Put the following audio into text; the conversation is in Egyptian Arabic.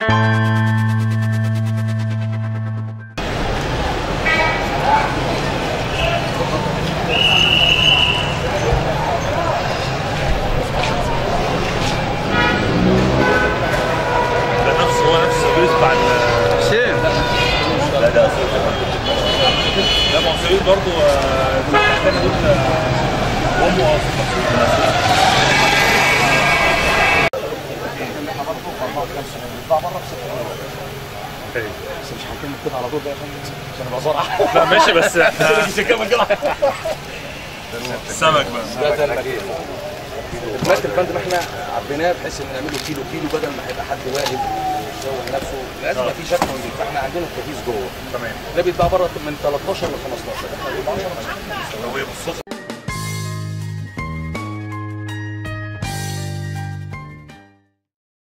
ده نفسه هو نفسه بيتبع ال- حسين لا ده ده مصريين برضه الثاني دول آه، امه بس مش هنكمل كده على طول بقى عشان عشان ابقى زرع لا ماشي بس احنا مش هنكمل كده السمك بقى ده تلج دلوقتي الفندم احنا عبيناه بحيث ان نعمله كيلو كيلو بدل ما هيبقى حد واقف يشوه نفسه لازم يبقى في شكل نضيف فاحنا عندنا التجهيز جوه تمام ده بيتباع بره من 13 ل 15 احنا بنبيع هو بالصوص